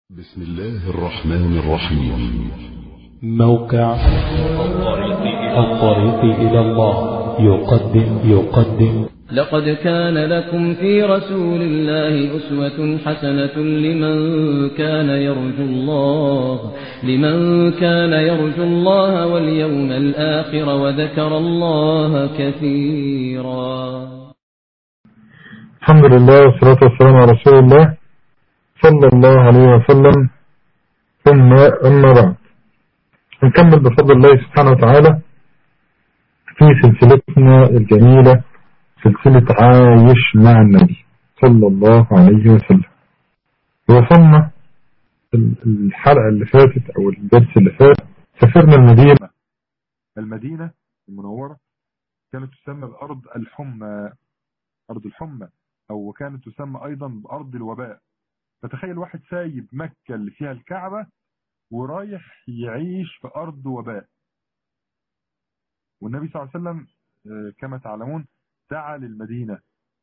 بسم الله الرحمن الرحيم موقع الطريق إلى الله يقدم يقدم لقد كان لكم في رسول الله أسوة حسنة لمن كان يرجو الله لمن كان يرجو الله واليوم الآخر وذكر الله كثيرا الحمد لله والصلاة والسلام على رسول الله صلى الله عليه وسلم ثم أما بعد نكمل بفضل الله سبحانه وتعالى في سلسلتنا الجميلة سلسلة عايش مع النبي صلى الله عليه وسلم وصلنا الحلقة اللي فاتت أو الدرس اللي فات سافرنا المدينة المدينة المنورة كانت تسمى بأرض الحمى أرض الحمى أو كانت تسمى أيضا بأرض الوباء فتخيل واحد سايب مكة اللي فيها الكعبة ورايح يعيش في أرض وباء والنبي صلى الله عليه وسلم كما تعلمون دعا للمدينة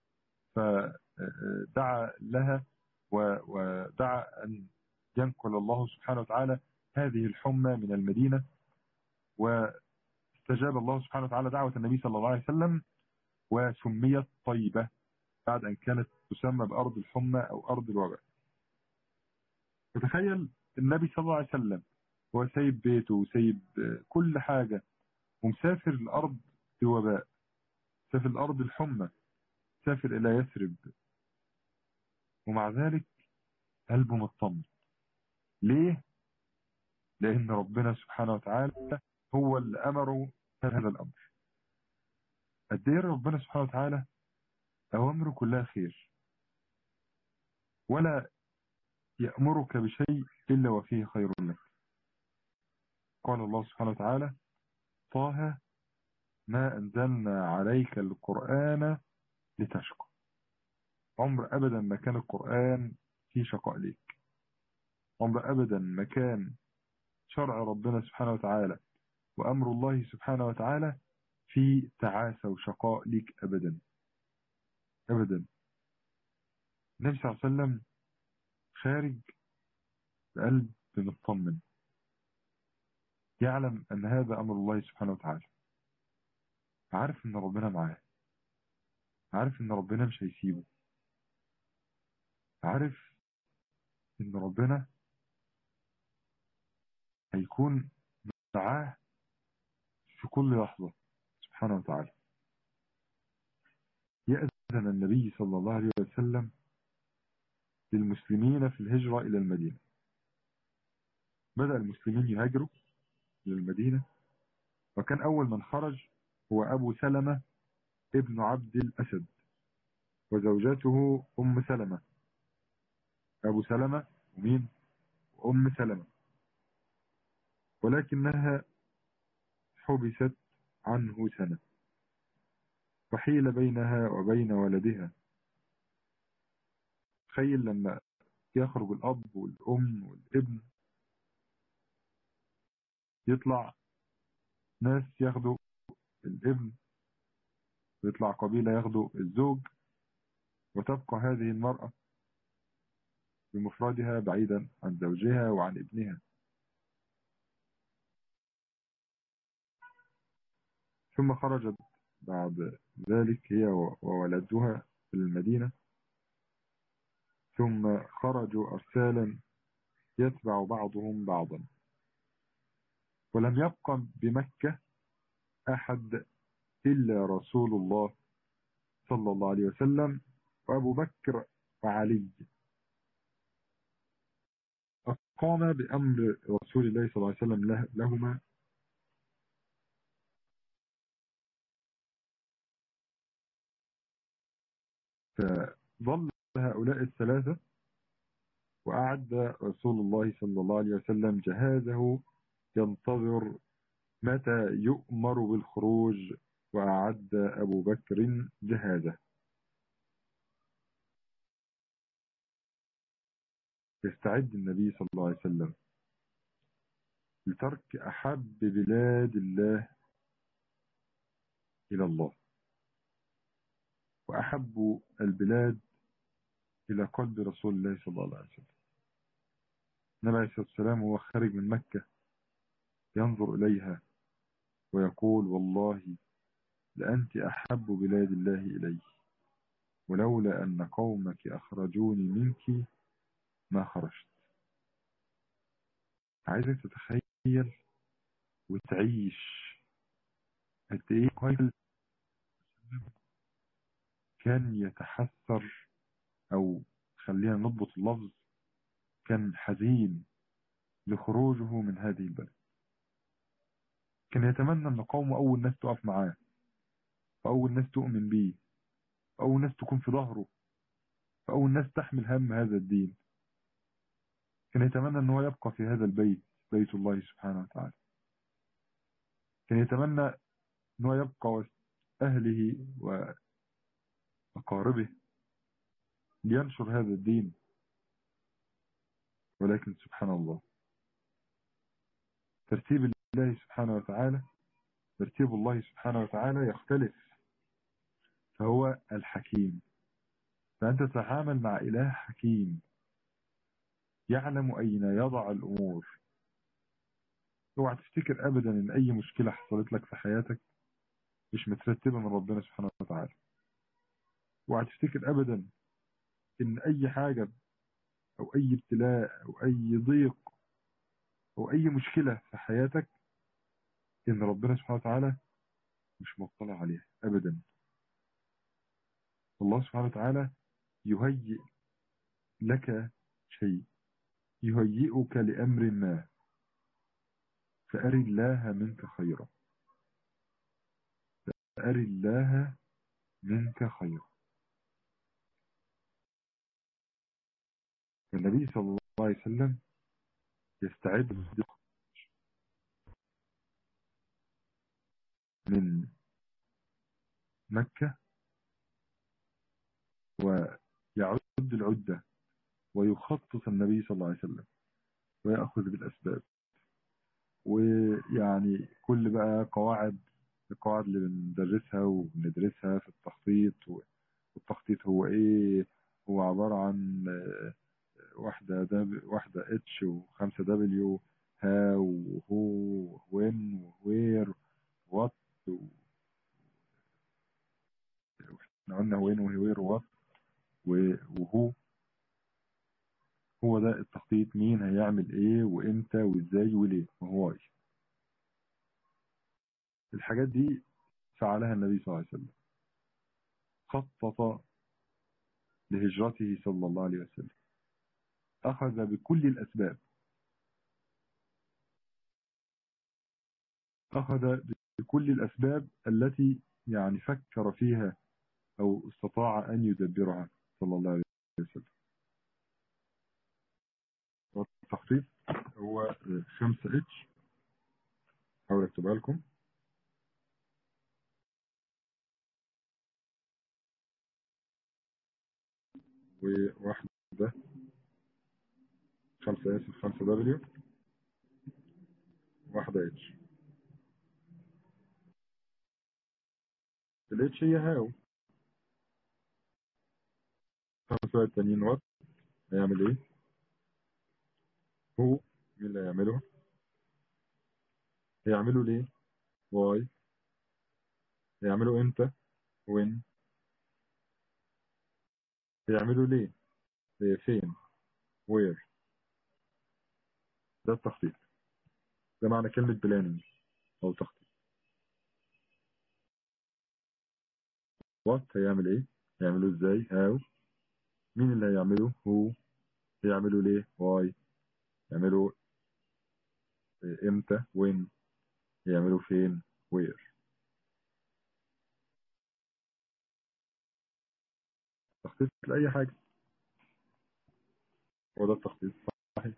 فدعا لها ودعا أن ينقل الله سبحانه وتعالى هذه الحمى من المدينة واستجاب الله سبحانه وتعالى دعوة النبي صلى الله عليه وسلم وسميت طيبة بعد أن كانت تسمى بأرض الحمى أو أرض الوباء فتخيل النبي صلى الله عليه وسلم هو سايب بيته وسايب كل حاجة ومسافر الأرض الوباء سافر الأرض الحمى سافر إلى يثرب ومع ذلك قلبه مطمن ليه؟ لأن ربنا سبحانه وتعالى هو اللي أمره هذا الأمر قد ايه ربنا سبحانه وتعالى أوامره كلها خير ولا يأمرك بشيء إلا وفيه خير لك قال الله سبحانه وتعالى طه ما أنزلنا عليك القرآن لتشقى عمر أبدا ما كان القرآن في شقاء ليك عمر أبدا ما كان شرع ربنا سبحانه وتعالى وأمر الله سبحانه وتعالى في تعاسة وشقاء ليك أبدا أبدا النبي صلى الله عليه وسلم خارج بقلب مطمن يعلم أن هذا أمر الله سبحانه وتعالى عارف أن ربنا معاه عارف أن ربنا مش هيسيبه عارف أن ربنا هيكون معاه في كل لحظة سبحانه وتعالى يأذن النبي صلى الله عليه وسلم للمسلمين في الهجرة إلى المدينة بدأ المسلمين يهاجروا إلى المدينة وكان أول من خرج هو أبو سلمة ابن عبد الأسد وزوجته أم سلمة أبو سلمة ومين وأم سلمة ولكنها حبست عنه سنة وحيل بينها وبين ولدها تخيل لما يخرج الأب والأم والابن يطلع ناس ياخدوا الابن ويطلع قبيلة ياخدوا الزوج وتبقى هذه المرأة بمفردها بعيدا عن زوجها وعن ابنها ثم خرجت بعد ذلك هي وولدها في المدينة ثم خرجوا أرسالا يتبع بعضهم بعضا ولم يبقى بمكة أحد إلا رسول الله صلى الله عليه وسلم وأبو بكر وعلي أقام بأمر رسول الله صلى الله عليه وسلم لهما فظل هؤلاء الثلاثة وأعد رسول الله صلى الله عليه وسلم جهازه ينتظر متى يؤمر بالخروج وأعد أبو بكر جهازه يستعد النبي صلى الله عليه وسلم لترك أحب بلاد الله إلى الله وأحب البلاد إلى قلب رسول الله صلى الله عليه وسلم النبي عليه الصلاة والسلام وهو خارج من مكة ينظر إليها ويقول والله لأنت أحب بلاد الله إلي ولولا أن قومك أخرجوني منك ما خرجت عايزك تتخيل وتعيش قد ايه قائل كان يتحسر او خلينا نضبط اللفظ كان حزين لخروجه من هذه البلد كان يتمنى ان قومه اول ناس تقف معاه فاول ناس تؤمن بيه فاول ناس تكون في ظهره فاول ناس تحمل هم هذا الدين كان يتمنى ان هو يبقى في هذا البيت بيت الله سبحانه وتعالى كان يتمنى ان هو يبقى وسط اهله واقاربه لينشر هذا الدين ولكن سبحان الله ترتيب الله سبحانه وتعالى ترتيب الله سبحانه وتعالى يختلف فهو الحكيم فأنت تتعامل مع إله حكيم يعلم أين يضع الأمور اوعى تفتكر أبدا إن أي مشكلة حصلت لك في حياتك مش مترتبة من ربنا سبحانه وتعالى اوعى تفتكر أبدا إن أي حاجة أو أي ابتلاء أو أي ضيق أو أي مشكلة في حياتك إن ربنا سبحانه وتعالى مش مطلع عليها أبدا الله سبحانه وتعالى يهيئ لك شيء يهيئك لأمر ما فأر الله منك خيرا فأر الله منك خيرا النبي صلى الله عليه وسلم يستعد من مكة ويعد العدة ويخطط النبي صلى الله عليه وسلم ويأخذ بالأسباب ويعني كل بقى قواعد القواعد اللي بندرسها وبندرسها في التخطيط والتخطيط هو ايه هو عبارة عن واحدة دب واحدة اتش وخمسة دبليو ها وهو وين ووير وات احنا قلنا وين ووير وات وهو هو ده التخطيط مين هيعمل ايه وامتى وازاي وليه وهواي الحاجات دي فعلها النبي صلى الله عليه وسلم خطط لهجرته صلى الله عليه وسلم أخذ بكل الأسباب أخذ بكل الأسباب التي يعني فكر فيها أو استطاع أن يدبرها صلى الله عليه وسلم التخطيط هو 5 اتش حاول اكتبها لكم وواحدة خمسة اسف خمسة دبليو واحدة اتش الاتش هي هاو خمسة التانيين وات هيعمل ايه هو مين اللي هيعمله هيعملوا ليه واي هيعملوا امتى وين هيعملوا ليه فين وير ده التخطيط ده معنى كلمة بلاننج أو تخطيط وات هيعمل ايه هيعملوا ازاي هاو مين اللي هيعمله هو هيعملوا ليه واي يعملوا امتى وين يعملوا فين وير تخطيط لأي حاجة وده التخطيط صحيح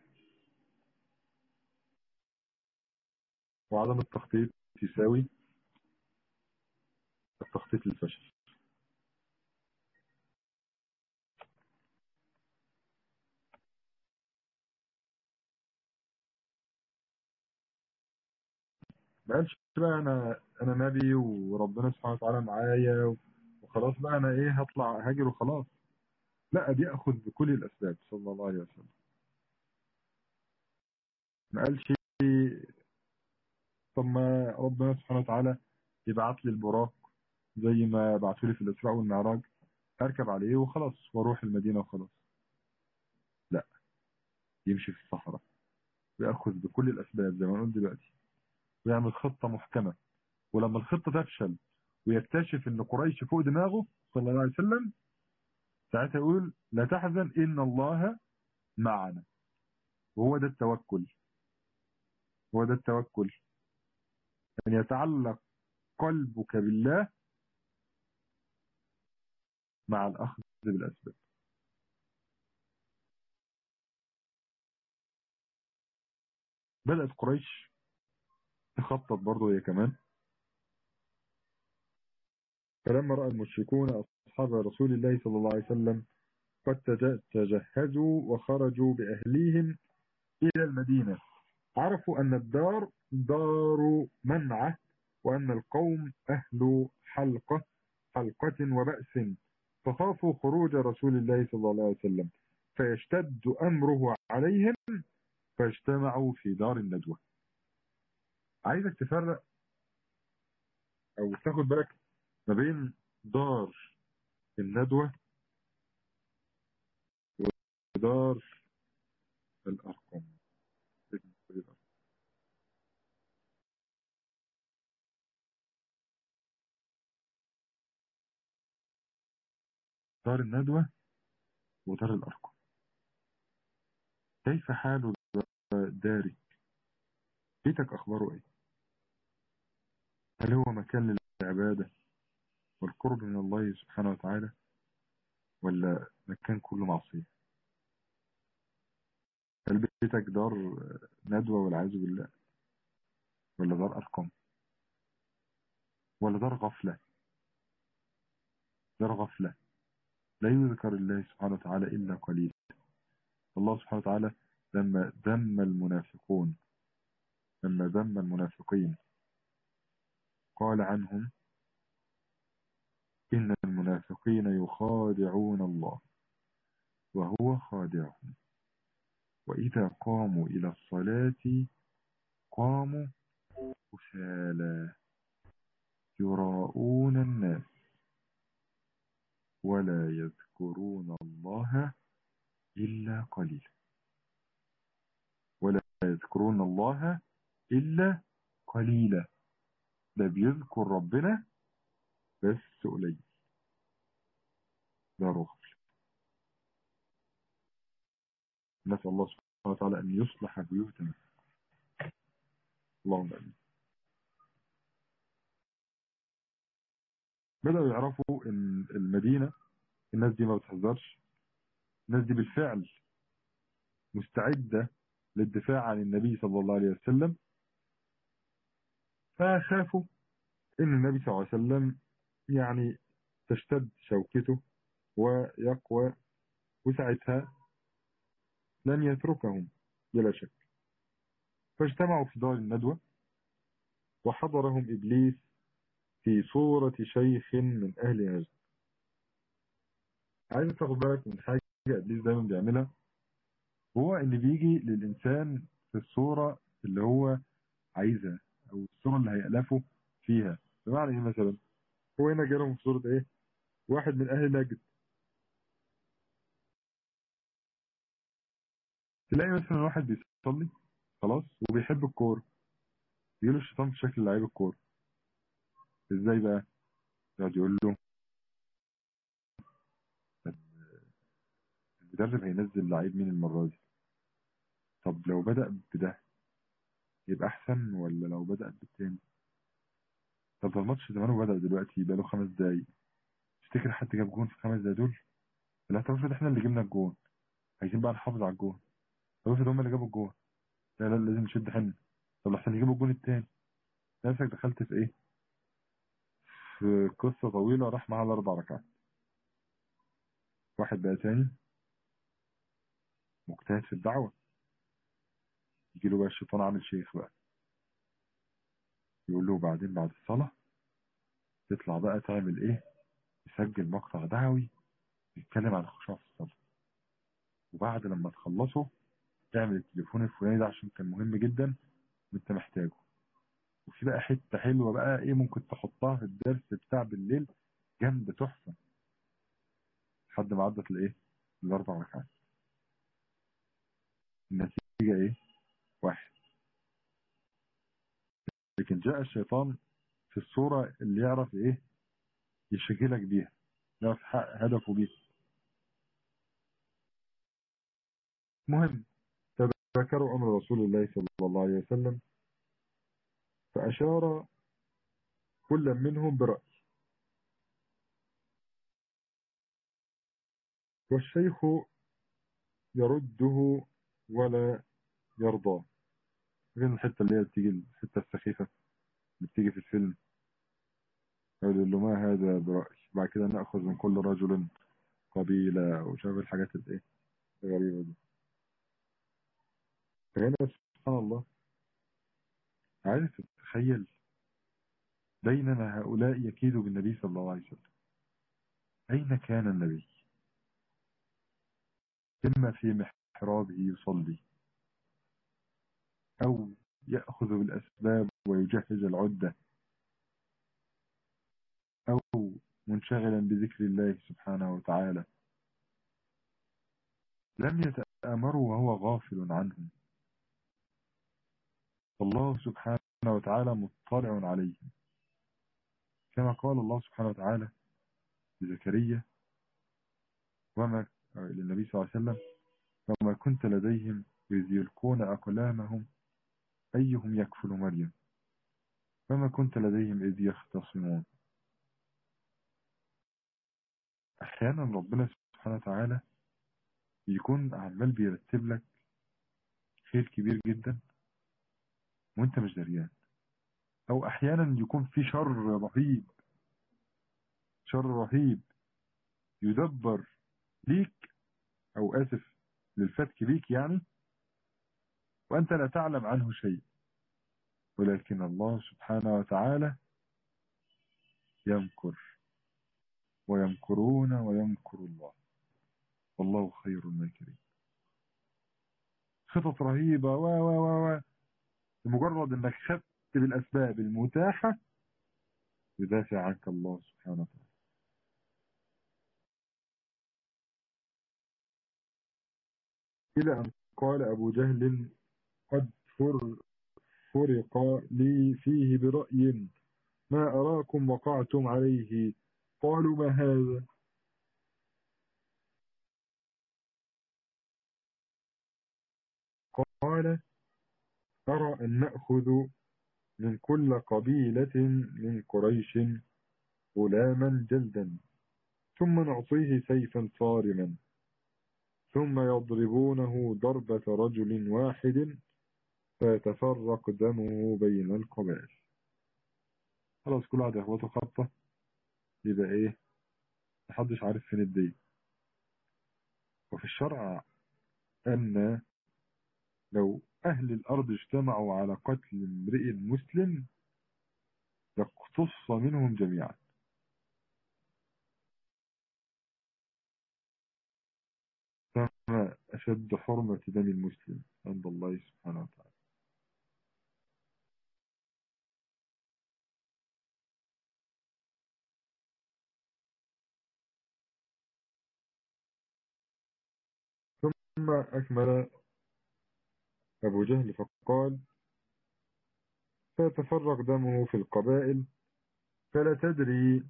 وعدم التخطيط يساوي التخطيط للفشل ما قالش بقى انا انا نبي وربنا سبحانه وتعالى معايا وخلاص بقى انا ايه هطلع هاجر وخلاص لا دي اخذ بكل الاسباب صلى الله عليه وسلم ما قالش طب ما ربنا سبحانه وتعالى يبعت لي البراق زي ما بعثوا لي في الإسراء والمعراج أركب عليه وخلاص واروح المدينة وخلاص لا يمشي في الصحراء ويأخذ بكل الأسباب زي ما قلت دلوقتي ويعمل خطة محكمة ولما الخطة تفشل ويكتشف ان قريش فوق دماغه صلى الله عليه وسلم ساعتها يقول لا تحزن ان الله معنا وهو ده التوكل هو ده التوكل ان يتعلق قلبك بالله مع الاخذ بالاسباب بدأت قريش تخطط برضه هي كمان فلما رأى المشركون أصحاب رسول الله صلى الله عليه وسلم قد تجهزوا وخرجوا بأهليهم إلى المدينة عرفوا أن الدار دار منعة وأن القوم أهل حلقة حلقة وبأس فخافوا خروج رسول الله صلى الله عليه وسلم فيشتد أمره عليهم فاجتمعوا في دار الندوة عايزك تفرق أو تاخد بالك ما بين دار الندوة ودار الأرقام دار الندوة ودار الأرقام كيف حال دارك بيتك أخباره إيه هل هو مكان للعبادة والقرب من الله سبحانه وتعالى ولا مكان كله معصية هل بيتك دار ندوة والعياذ بالله ولا دار أرقام ولا دار غفلة دار غفلة لا يذكر الله سبحانه وتعالى إلا قليل الله سبحانه وتعالى لما ذم المنافقون لما ذم المنافقين قال عنهم إن المنافقين يخادعون الله وهو خادعهم وإذا قاموا إلى الصلاة قاموا كسالى يراءون الناس ولا يذكرون الله إلا قليلا ولا يذكرون الله إلا قليلا ده بيذكر ربنا بس قليل ده رغل نسأل الله سبحانه وتعالى أن يصلح بيوتنا اللهم أمين بدأوا يعرفوا ان المدينة الناس دي ما بتهزرش الناس دي بالفعل مستعدة للدفاع عن النبي صلى الله عليه وسلم فخافوا ان النبي صلى الله عليه وسلم يعني تشتد شوكته ويقوى وساعتها لن يتركهم بلا شك فاجتمعوا في دار الندوة وحضرهم إبليس في صورة شيخ من أهل نجد عايز تاخد بالك من حاجة إبليس دايما بيعملها هو إن بيجي للإنسان في الصورة اللي هو عايزها أو الصورة اللي هيألفه فيها بمعنى إيه مثلا هو هنا جالهم في صورة إيه واحد من أهل نجد تلاقي مثلا واحد بيصلي خلاص وبيحب الكورة يجيله الشيطان في شكل لعيب الكورة ازاي بقى يقعد يقول له المدرب هينزل لعيب مين المرة دي طب لو بدأ بده يبقى احسن ولا لو بدأ بالتاني طب ده الماتش زمانه بدأ دلوقتي يبقى له خمس دقايق تفتكر حد جاب جون في الخمس دقايق دول لا طب افرض احنا اللي جبنا الجون عايزين بقى نحافظ على الجون طب افرض هم اللي جابوا الجون لا لا لازم نشد حنا طب لحسن يجيبوا الجون التاني نفسك دخلت في ايه في قصة طويلة راح معاها الأربع ركعات واحد بقى تاني مجتهد في الدعوة يجي له بقى الشيطان عامل شيخ بقى يقول له بعدين بعد الصلاة تطلع بقى تعمل ايه يسجل مقطع دعوي يتكلم عن الخشوع في الصلاة وبعد لما تخلصه اعمل التليفون الفلاني ده عشان كان مهم جدا وانت محتاجه وفي بقى حته حلوه بقى ايه ممكن تحطها في الدرس بتاع بالليل جامده تحفه لحد ما عدت الايه الاربع ركعات النتيجه ايه واحد لكن جاء الشيطان في الصوره اللي يعرف ايه يشغلك بيها يعرف يحقق هدفه بيها مهم تذكروا امر رسول الله صلى الله عليه وسلم فاشار كل منهم برأي والشيخ يرده ولا يرضاه غير الحتة اللي هي بتيجي الحتة السخيفة اللي بتيجي في الفيلم يقول له ما هذا برأي بعد كده نأخذ من كل رجل قبيلة وشاف الحاجات الايه الغريبة دي فهنا سبحان الله عارف تتخيل بينما هؤلاء يكيدوا بالنبي صلى الله عليه وسلم أين كان النبي إما في محرابه يصلي أو يأخذ بالأسباب ويجهز العدة أو منشغلا بذكر الله سبحانه وتعالى لم يتآمروا وهو غافل عنهم الله سبحانه وتعالى مطلع عليهم كما قال الله سبحانه وتعالى لزكريا وما للنبي صلى الله عليه وسلم وما كنت لديهم إذ يلقون أقلامهم أيهم يكفل مريم وما كنت لديهم إذ يختصمون أحيانا ربنا سبحانه وتعالى يكون عمال بيرتب لك خير كبير جدا وانت مش دريان او احيانا يكون في شر رهيب شر رهيب يدبر ليك او اسف للفتك ليك يعني وانت لا تعلم عنه شيء ولكن الله سبحانه وتعالى يمكر ويمكرون ويمكر الله والله خير الماكرين خطط رهيبة و و و و لمجرد انك خدت بالاسباب المتاحة يدافع عنك الله سبحانه وتعالى إلى أن قال أبو جهل قد فر فرق لي فيه برأي ما أراكم وقعتم عليه قالوا ما هذا قال أرى أن نأخذ من كل قبيلة من قريش غلاما جلدا ثم نعطيه سيفا صارما ثم يضربونه ضربة رجل واحد فيتفرق دمه بين القبائل خلاص كل واحد يخبطه خبطة يبقى ايه محدش عارف فين الدين وفي الشرع أن لو أهل الأرض اجتمعوا على قتل امرئ مسلم لاقتص منهم جميعا فما أشد حرمة دم المسلم عند الله سبحانه وتعالى ثم أكمل أبو جهل فقال فيتفرق دمه في القبائل فلا تدري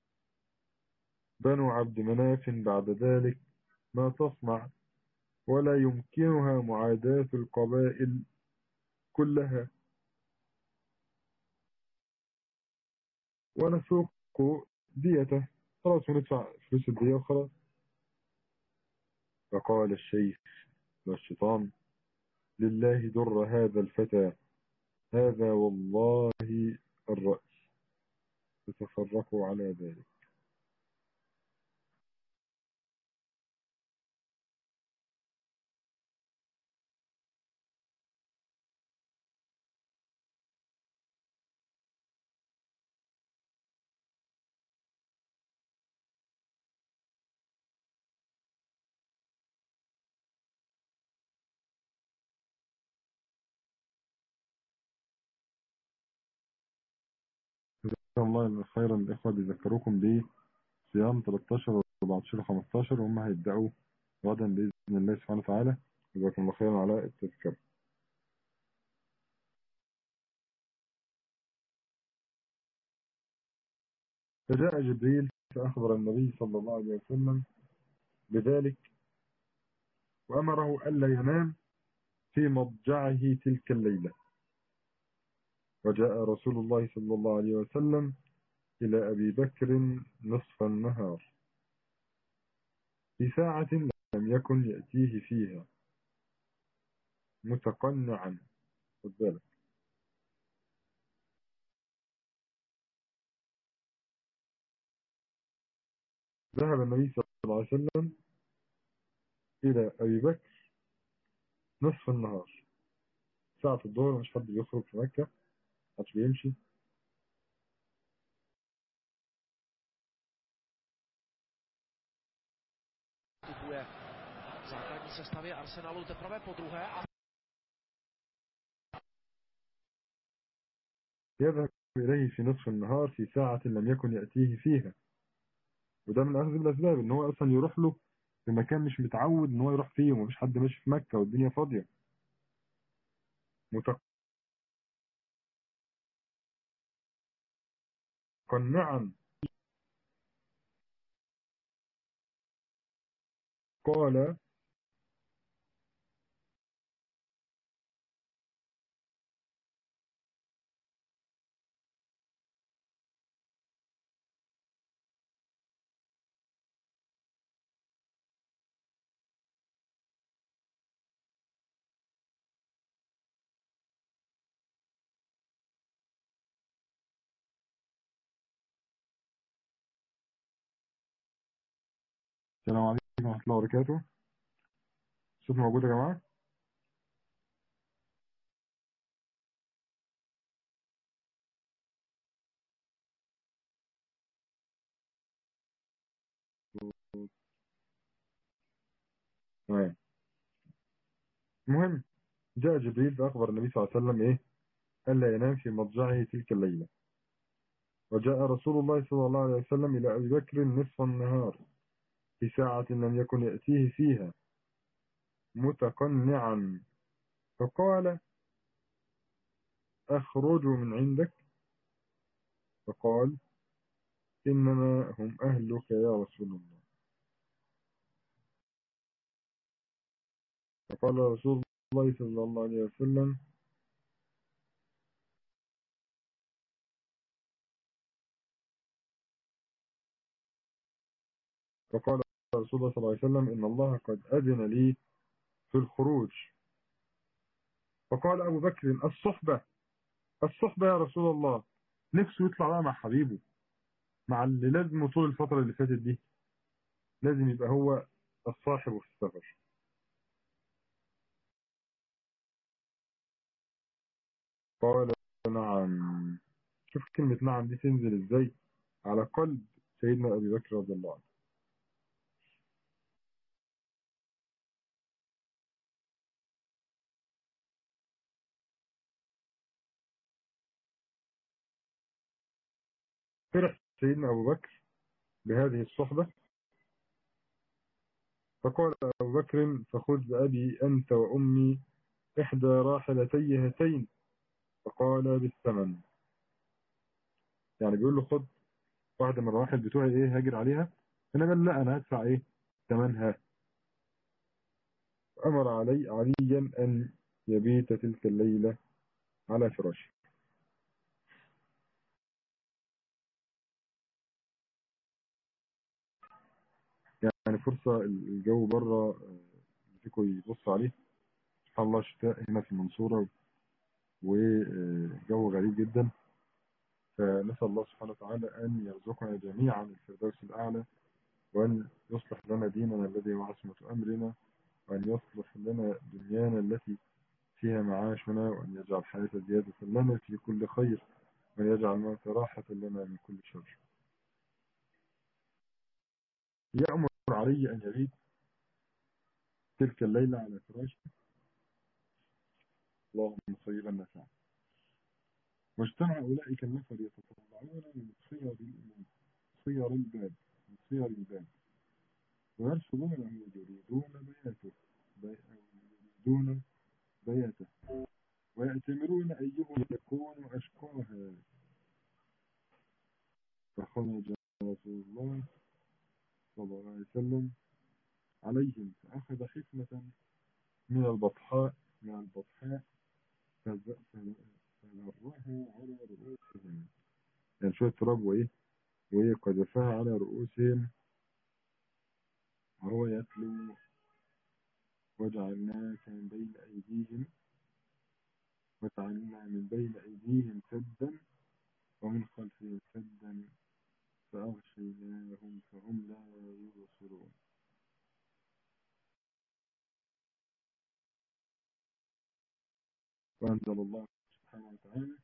بنو عبد مناف بعد ذلك ما تصنع ولا يمكنها معاداة القبائل كلها ونسوق ديته خلاص وندفع فلوس الدية وخلاص فقال الشيخ والشيطان لله در هذا الفتى هذا والله الرأي فتفرقوا على ذلك الله إن خيرا الإخوة بيذكروكم بصيام 13 و 14 و 15 وهم هيبدأوا غدا بإذن الله سبحانه وتعالى جزاكم الله خيرا على التذكر فجاء جبريل فأخبر النبي صلى الله عليه وسلم بذلك وأمره ألا ينام في مضجعه تلك الليلة وجاء رسول الله صلى الله عليه وسلم إلى أبي بكر نصف النهار في ساعة لم يكن يأتيه فيها متقنعا خد بالك ذهب النبي صلى الله عليه وسلم إلى أبي بكر نصف النهار ساعة الظهر مش حد بيخرج في مكة محدش بيمشي vstupuje v základní sestavě Arsenalu teprve po druhé a يذهب إليه في نصف النهار في ساعة لم يكن يأتيه فيها وده من أخذ الأسباب إن هو أصلا يروح له في مكان مش متعود إن هو يروح فيه ومفيش حد ماشي في مكة والدنيا فاضية متقنعا قال السلام عليكم ورحمة الله وبركاته الصوت موجود يا جماعة تمام المهم جاء جبريل فأخبر النبي صلى الله عليه وسلم إيه ألا ينام في مضجعه تلك الليلة وجاء رسول الله صلى الله عليه وسلم إلى أبي بكر نصف النهار في ساعة لم يكن يأتيه فيها متقنعا فقال أخرج من عندك فقال إنما هم أهلك يا رسول الله فقال رسول الله صلى الله عليه وسلم فقال رسول الله صلى الله عليه وسلم إن الله قد أذن لي في الخروج فقال أبو بكر الصحبة الصحبة يا رسول الله نفسه يطلع بقى مع حبيبه مع اللي لازمه طول الفترة اللي فاتت دي لازم يبقى هو الصاحب في السفر قال نعم شوف كلمة نعم دي تنزل ازاي على قلب سيدنا أبي بكر رضي الله عنه فرح سيدنا أبو بكر بهذه الصحبة فقال أبو بكر فخذ أبي أنت وأمي إحدى راحلتي هاتين فقال بالثمن يعني بيقول له خد واحدة من الراحل بتوعي ايه هاجر عليها انا قال لا انا هدفع ايه ثمنها امر علي عليا ان يبيت تلك الليلة على فراشه يعني فرصة الجو بره فيكم يبص عليه سبحان الله شتاء هنا في المنصورة وجو غريب جدا فنسأل الله سبحانه وتعالى أن يرزقنا جميعا الفردوس الأعلى وأن يصلح لنا ديننا الذي هو عصمة أمرنا وأن يصلح لنا دنيانا التي فيها معاشنا وأن يجعل الحياة زيادة لنا في كل خير وأن يجعل الموت راحة لنا من كل شر يأمر علي أن يبيت تلك الليلة على فراشه اللهم صيبا نفعا واجتمع أولئك النفر يتطلعون من صير من صير الباب من صير الباب ويرفضونه يريدون بياته بي يريدون بياته ويأتمرون أيهم يكون أشقاها فخرج رسول الله صلى الله عليه وسلم عليهم فأخذ حفنة من البطحاء من البطحاء فذرها على رؤوسهم يعني شوية تراب وإيه وإيه قذفها على رؤوسهم وهو يتلو وجعلناك من بين أيديهم وجعلنا من بين أيديهم سدا ومن خلفهم سدا فأغشيناهم فهم لا يبصرون وأنزل الله سبحانه وتعالى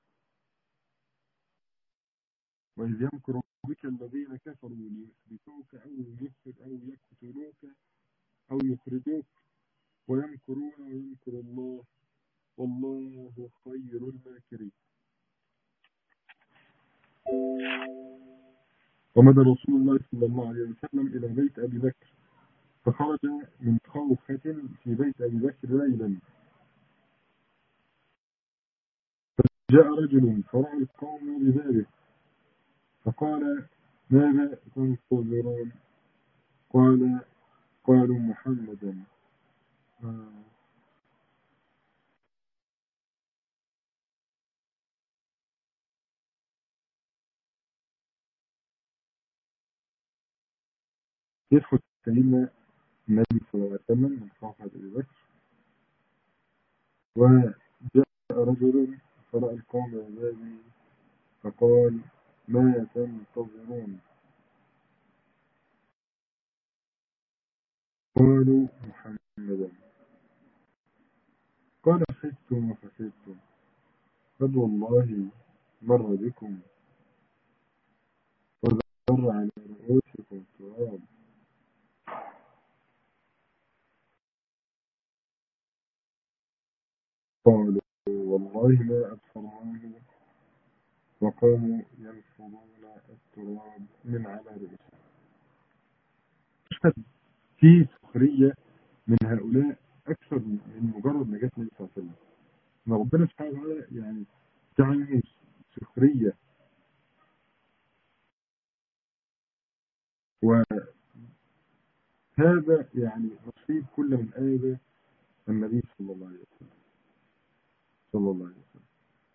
وإذ يمكر بك الذين كفروا ليثبتوك أو يخرج أو يقتلوك أو يخرجوك ويمكرون ويمكر الله والله خير الماكرين ومدى رسول الله صلى الله عليه وسلم إلى بيت أبي بكر فخرج من خوخة في بيت أبي بكر ليلا فجاء رجل فرأى القوم ببابه فقال ماذا تنتظرون قال قالوا محمدا آه. يدخل سيدنا النبي صلى الله عليه وسلم من خوفة أبي بكر وجاء رجل فرأى القوم ببابه فقال ما تنتظرون قالوا محمدا قال خفتم وخفتم قد والله مر بكم وذر على رؤوسكم تراب قالوا والله ما أبصرناه وقاموا ينفضون التراب من على رؤوسهم في سخرية من هؤلاء أكثر من مجرد نجاة النبي صلى الله عليه وسلم إن ربنا سبحانه وتعالى يعني جعل سخرية وهذا يعني نصيب كل من آية النبي صلى الله عليه وسلم صلى الله عليه وسلم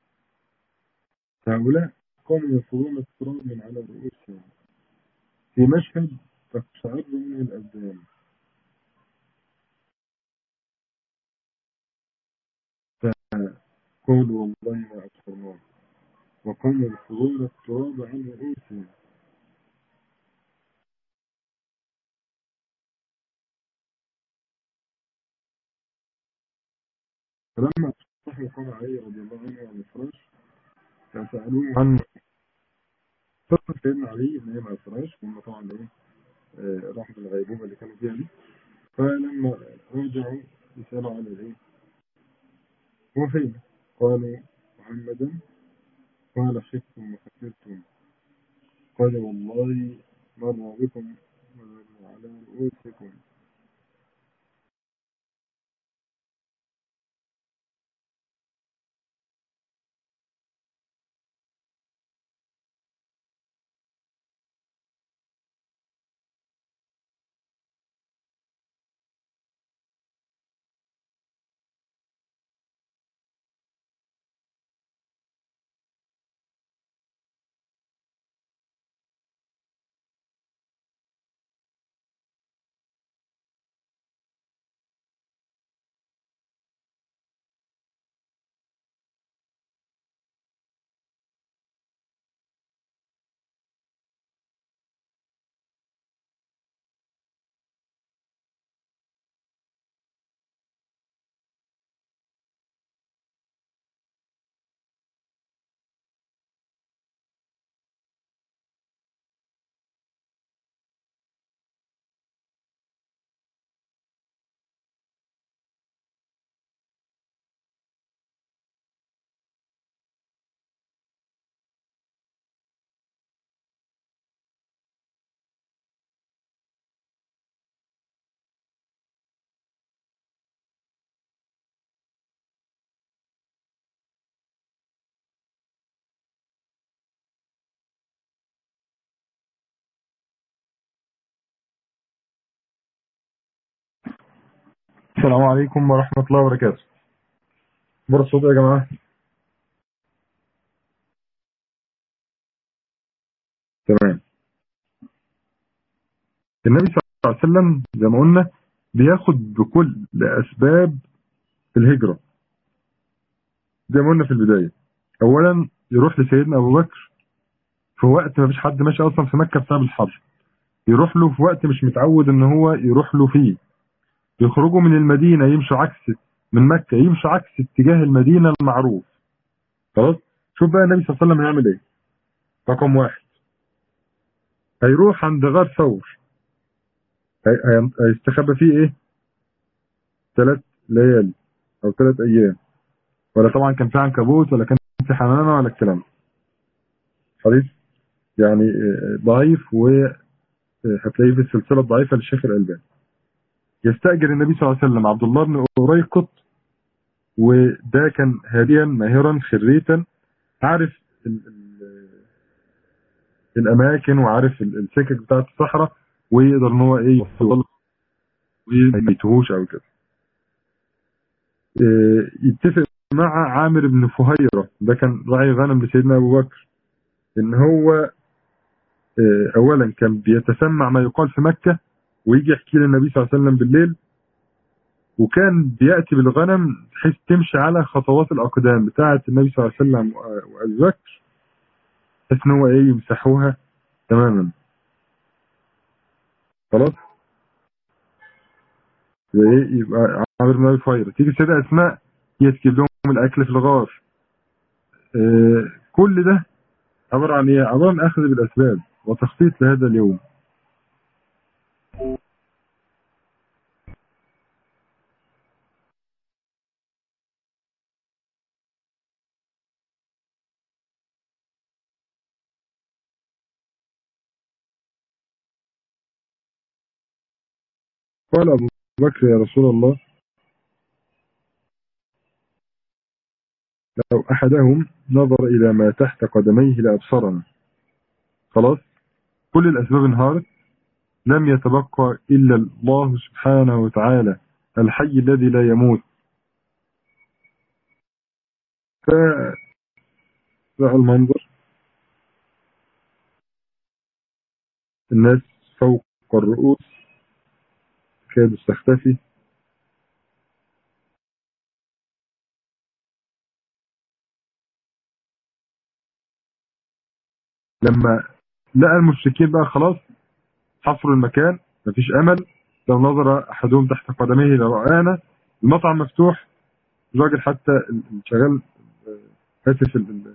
هؤلاء قاموا ينفضون التراب من على رؤوسهم في مشهد تقشعر منه الأبدان فقالوا والله ما أبصرناه وقاموا ينفضون التراب عن رؤوسهم فلما صحي قام علي رضي الله عنه عن الفراش فسألوه عن قصة سيدنا علي ان هي مع الفراش هم طبعا ايه آه راحوا في الغيبوبة اللي كانوا فيها دي فلما رجعوا يسألوا عن الايه هو فين قالوا محمدا قال خفتم وخسرتم قال والله مر بكم ومر على رؤوسكم السلام عليكم ورحمة الله وبركاته بر الصوت يا جماعة تمام النبي صلى الله عليه وسلم زي ما قلنا بياخد بكل أسباب الهجرة زي ما قلنا في البداية أولا يروح لسيدنا أبو بكر في وقت ما فيش حد ماشي أصلا في مكة بسبب الحر يروح له في وقت مش متعود ان هو يروح له فيه يخرجوا من المدينة يمشوا عكس من مكة يمشوا عكس اتجاه المدينة المعروف خلاص شوف بقى النبي صلى الله عليه وسلم هيعمل ايه رقم واحد هيروح عند غار ثور هي- هي- هيستخبى فيه ايه ثلاث ليالي او ثلاث ايام ولا طبعا كان في عنكبوت ولا كان في حمامة ولا الكلام ده. حديث يعني آه، ضعيف وهتلاقيه في السلسلة الضعيفة للشيخ الألباني يستأجر النبي صلى الله عليه وسلم عبد الله بن أريقط وده كان هاديا ماهرا خريتا عارف ال ال الأماكن وعارف ال- السكك بتاعت الصحراء ويقدر ان هو ايه يوصل وما يتوهوش او كده إيه، يتفق مع عامر بن فهيرة ده كان راعي غنم لسيدنا ابو بكر ان هو إيه، اولا كان بيتسمع ما يقال في مكة ويجي يحكي للنبي صلى الله عليه وسلم بالليل وكان بيأتي بالغنم بحيث تمشي على خطوات الأقدام بتاعة النبي صلى الله عليه وسلم وأ- وأبي بكر بحيث إن هو إيه يمسحوها تماما خلاص يبقى إيه يبقى عامر بن أبي فايرة تيجي السيدة أسماء يسكب لهم الأكل في الغار آه كل ده عبارة عن إيه؟ عبارة عن أخذ بالأسباب وتخطيط لهذا اليوم قال أبو بكر يا رسول الله لو أحدهم نظر إلى ما تحت قدميه لأبصرنا خلاص كل الأسباب انهارت لم يتبقى إلا الله سبحانه وتعالى الحي الذي لا يموت ف رأى المنظر الناس فوق الرؤوس كادت تختفي لما لقى المشركين بقى خلاص حصروا المكان مفيش امل لو نظر احدهم تحت قدميه لرآنا المطعم مفتوح الراجل حتى الشغال آه، اسف ال- ال-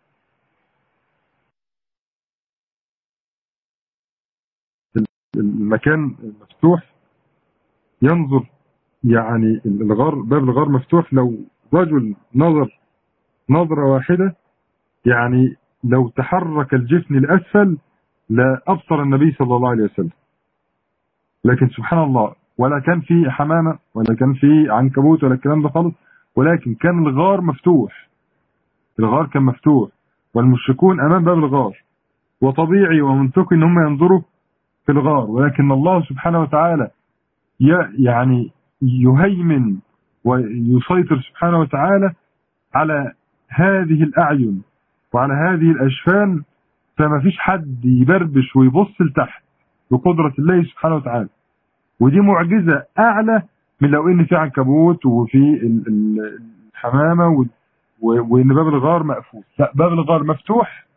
المكان مفتوح ينظر يعني الغار باب الغار مفتوح لو رجل نظر نظرة واحدة يعني لو تحرك الجفن الأسفل لا أبصر النبي صلى الله عليه وسلم لكن سبحان الله ولا كان في حمامة ولا كان في عنكبوت ولا الكلام ده خالص ولكن كان الغار مفتوح الغار كان مفتوح والمشركون أمام باب الغار وطبيعي ومنطقي ان هم ينظروا في الغار ولكن الله سبحانه وتعالى ي- يعني يهيمن ويسيطر سبحانه وتعالى على هذه الأعين وعلى هذه الأجفان فما فيش حد يبربش ويبص لتحت بقدرة الله سبحانه وتعالى ودي معجزة أعلى من لو إن في عنكبوت وفي ال- ال- الحمامة و- و- وإن باب الغار مقفول لا باب الغار مفتوح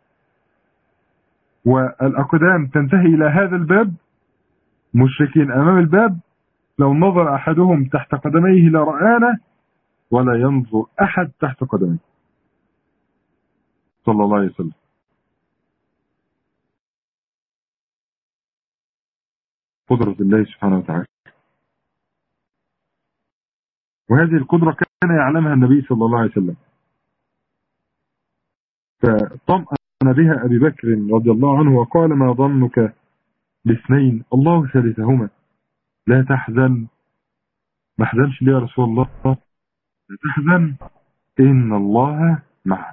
والأقدام تنتهي إلى هذا الباب مشركين أمام الباب لو نظر أحدهم تحت قدميه لرآنا ولا ينظر أحد تحت قدميه صلى الله عليه وسلم قدرة الله سبحانه وتعالى وهذه القدرة كان يعلمها النبي صلى الله عليه وسلم فطمأن بها أبي بكر رضي الله عنه وقال ما ظنك باثنين الله ثالثهما لا تحزن ما احزنش ليه يا رسول الله لا تحزن إن الله معنا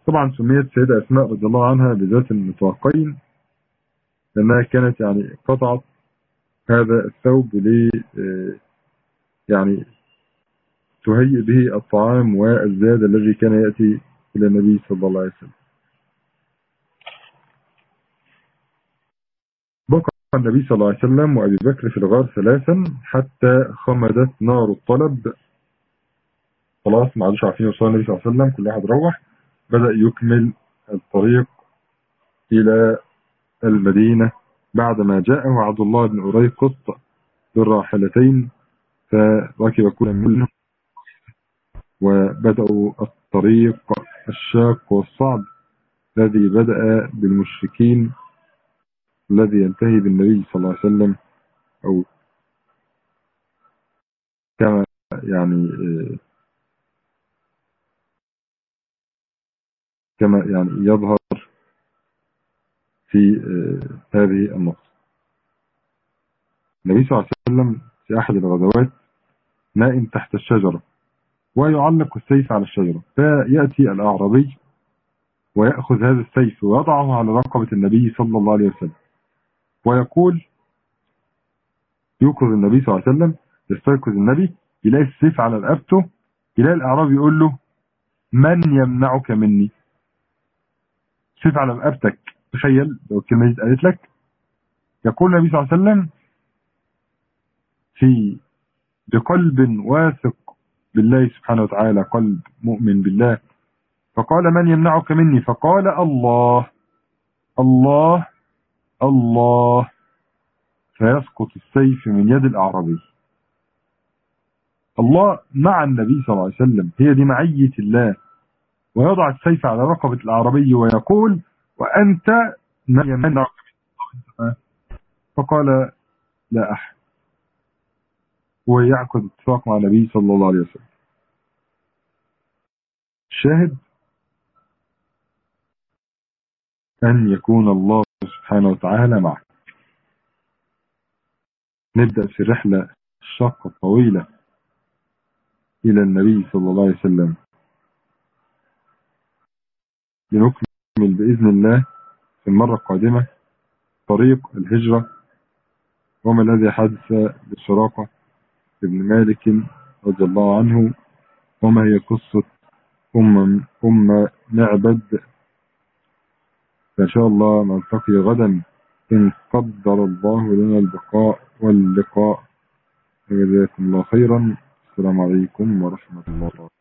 طبعا سميت سيدة أسماء رضي الله عنها بذات النطاقين لأنها كانت يعني قطعت هذا الثوب ل يعني تهيئ به الطعام والزاد الذي كان يأتي إلى النبي صلى الله عليه وسلم بقى النبي صلى الله عليه وسلم وأبي بكر في الغار ثلاثا حتى خمدت نار الطلب خلاص ما عادوش عارفين يوصلوا النبي صلى الله عليه وسلم كل واحد روح بدأ يكمل الطريق إلى المدينة بعدما جاءه عبد الله بن أريقط بالراحلتين فركب كل منهم وبدأوا الطريق الشاق والصعب الذي بدأ بالمشركين الذي ينتهي بالنبي صلى الله عليه وسلم أو كما يعني كما يعني يظهر في هذه النص النبي صلى الله عليه وسلم في أحد الغزوات نائم تحت الشجرة ويعلق السيف على الشجرة فيأتي الأعرابي ويأخذ هذا السيف ويضعه على رقبة النبي صلى الله عليه وسلم ويقول يوقظ النبي صلى الله عليه وسلم يستيقظ النبي يلاقي السيف على رقبته يلاقي الأعرابي يقول له من يمنعك مني سيف على رقبتك تخيل لو الكلمة دي اتقالت لك يقول النبي صلى الله عليه وسلم في بقلب واثق بالله سبحانه وتعالى قلب مؤمن بالله فقال من يمنعك مني فقال الله الله الله فيسقط السيف من يد الأعرابي الله مع النبي صلى الله عليه وسلم هي دي معية الله ويضع السيف على رقبة الأعرابي ويقول وأنت من يمنعك فقال لا أحد ويعقد اتفاق مع النبي صلى الله عليه وسلم الشاهد أن يكون الله سبحانه وتعالى معك نبدأ في الرحلة الشاقة الطويلة إلى النبي صلى الله عليه وسلم لنكمل بإذن الله في المرة القادمة طريق الهجرة وما الذي حدث لسراقة ابن مالك رضي الله عنه وما هي قصة أم, أم معبد فإن شاء الله نلتقي غدا إن قدر الله لنا البقاء واللقاء جزاكم الله خيرا السلام عليكم ورحمة الله وبركاته